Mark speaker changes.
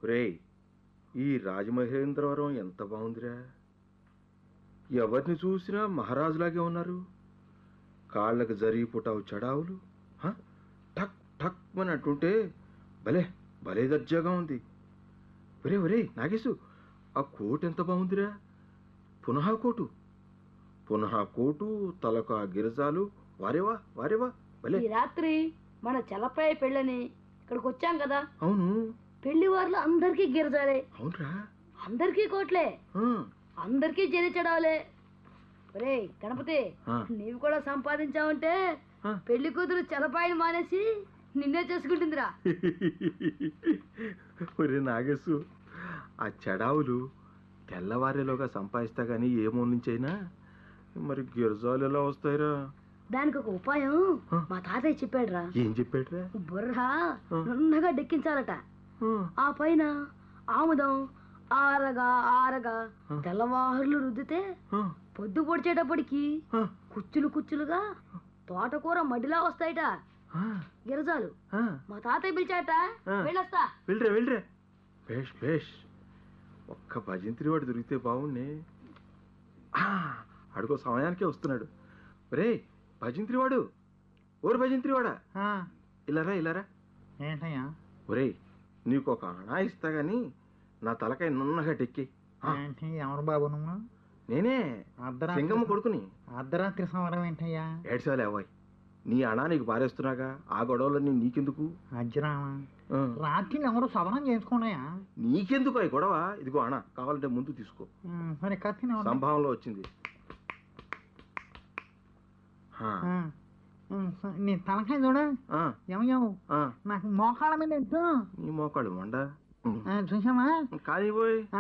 Speaker 1: రేయ్ ఈ రాజమహేంద్రవరం ఎంత బాగుందిరా ఎవరిని చూసినా మహారాజులాగే ఉన్నారు కాళ్ళకు జరి పుటావు చడావులు హ? టక్ టక్ అని అంటుంటే భలే భలే దర్జాగా ఉంది ఒరే ఒరే నాగేశు ఆ కోటు ఎంత బాగుందిరా పునః కోటు పునః కోటు తలకు ఆ గిరజాలు వారేవా వారేవా భలే
Speaker 2: ఈ రాత్రి మన చలపాయ పెళ్ళని ఇక్కడికి వచ్చాం కదా
Speaker 1: అవును
Speaker 2: పెళ్లి వారిలో అందరికీ గిరజాలే
Speaker 1: అవునరా
Speaker 2: అందరికీ కోట్లే
Speaker 1: ఆ,
Speaker 2: అందరికీ జరించడాలే ఒరే గణపతి
Speaker 1: ఆ.
Speaker 2: నీవు కూడా సంపాదించావంటే
Speaker 1: ఆ.
Speaker 2: పెళ్లి కూతురు చలపాయిని మానేసి నిన్నే చేసుకుంటుందిరా
Speaker 1: ఒరే నాగేశు ఆ చెడావులు తెల్లవారేలోగా సంపాదిస్తా కానీ ఏ మూల నుంచైనా మరి గిరజాలు ఎలా వస్తాయిరా
Speaker 2: దానికి ఒక ఉపాయం
Speaker 1: ఆ.
Speaker 2: మా తాతయ్య చెప్పాడురా
Speaker 1: ఏం చెప్పాడురా
Speaker 2: బుర్ర
Speaker 1: ఆ.
Speaker 2: నున్నగా డెక్కించాలట
Speaker 1: ఆ,
Speaker 2: ఆ పైన ఆముదం ఆరగా ఆరగా
Speaker 1: ఆ.
Speaker 2: తెల్లవారులు రుద్దితే
Speaker 1: ఆ,
Speaker 2: పొద్దు పొడిచేటప్పటికి
Speaker 1: ఆ,
Speaker 2: కుచ్చులు కుచ్చులుగా తోటకూర మడిలా వస్తాయట
Speaker 1: ఆ,
Speaker 2: గిరజాలు
Speaker 1: ఆ.
Speaker 2: మా తాతయ్య పిలిచాట
Speaker 1: ఆ.
Speaker 2: వెళ్ళొస్తా
Speaker 1: వెళ్ళరా వెళ్ళరా బేష్ బేష్ ఒక్క భజంత్రి వాడు దొరికితే బాగుండే ఆ, అడుగో సమయానికే వస్తున్నాడు రే భజంత్రి వాడు ఓరు భజంత్రి వాడా
Speaker 3: ఆ,
Speaker 1: ఇలారా ఇలారా
Speaker 3: ఏంటయ్యా
Speaker 1: ఒరేయ్ నీకు ఒక అణా ఇస్తా గాని నా తలకాయ నున్నగా టెక్కి ఆ,
Speaker 3: ఏంటి ఎవరు బాబు నువ్వు
Speaker 1: నేనే
Speaker 3: అర్ధరాత్రి
Speaker 1: సింగమ్మ కొడుకుని
Speaker 3: అర్ధరాత్రి సమరం ఏంటయ్యా
Speaker 1: ఏడ్చాలి అవ్వాయి నీ అణా నీకు పారేస్తున్నాగా ఆ గొడవలన్నీ నీకెందుకు
Speaker 3: అజ్జరామా
Speaker 1: ఆ,
Speaker 3: రాత్రి ఎవరు సవరం చేసుకున్నాయా
Speaker 1: నీకెందుకు అవి గొడవ ఇదిగో అణా కావాలంటే ముందు తీసుకో
Speaker 3: ఉమ్, మరి కత్తిని ఎవరు
Speaker 1: సంభావంలో వచ్చింది ఆ,
Speaker 3: ఆ, ఉమ్, స- నీ తలకాయ చూడ
Speaker 1: ఆ,
Speaker 3: ఏమయ్యావు
Speaker 1: ఆ,
Speaker 3: నాకు మోకాళ్ళ మీద ఎత్తు
Speaker 1: నీ మోకాడు మండ
Speaker 3: ఆ, చూసావా
Speaker 1: కానీ పోయి
Speaker 3: ఆ,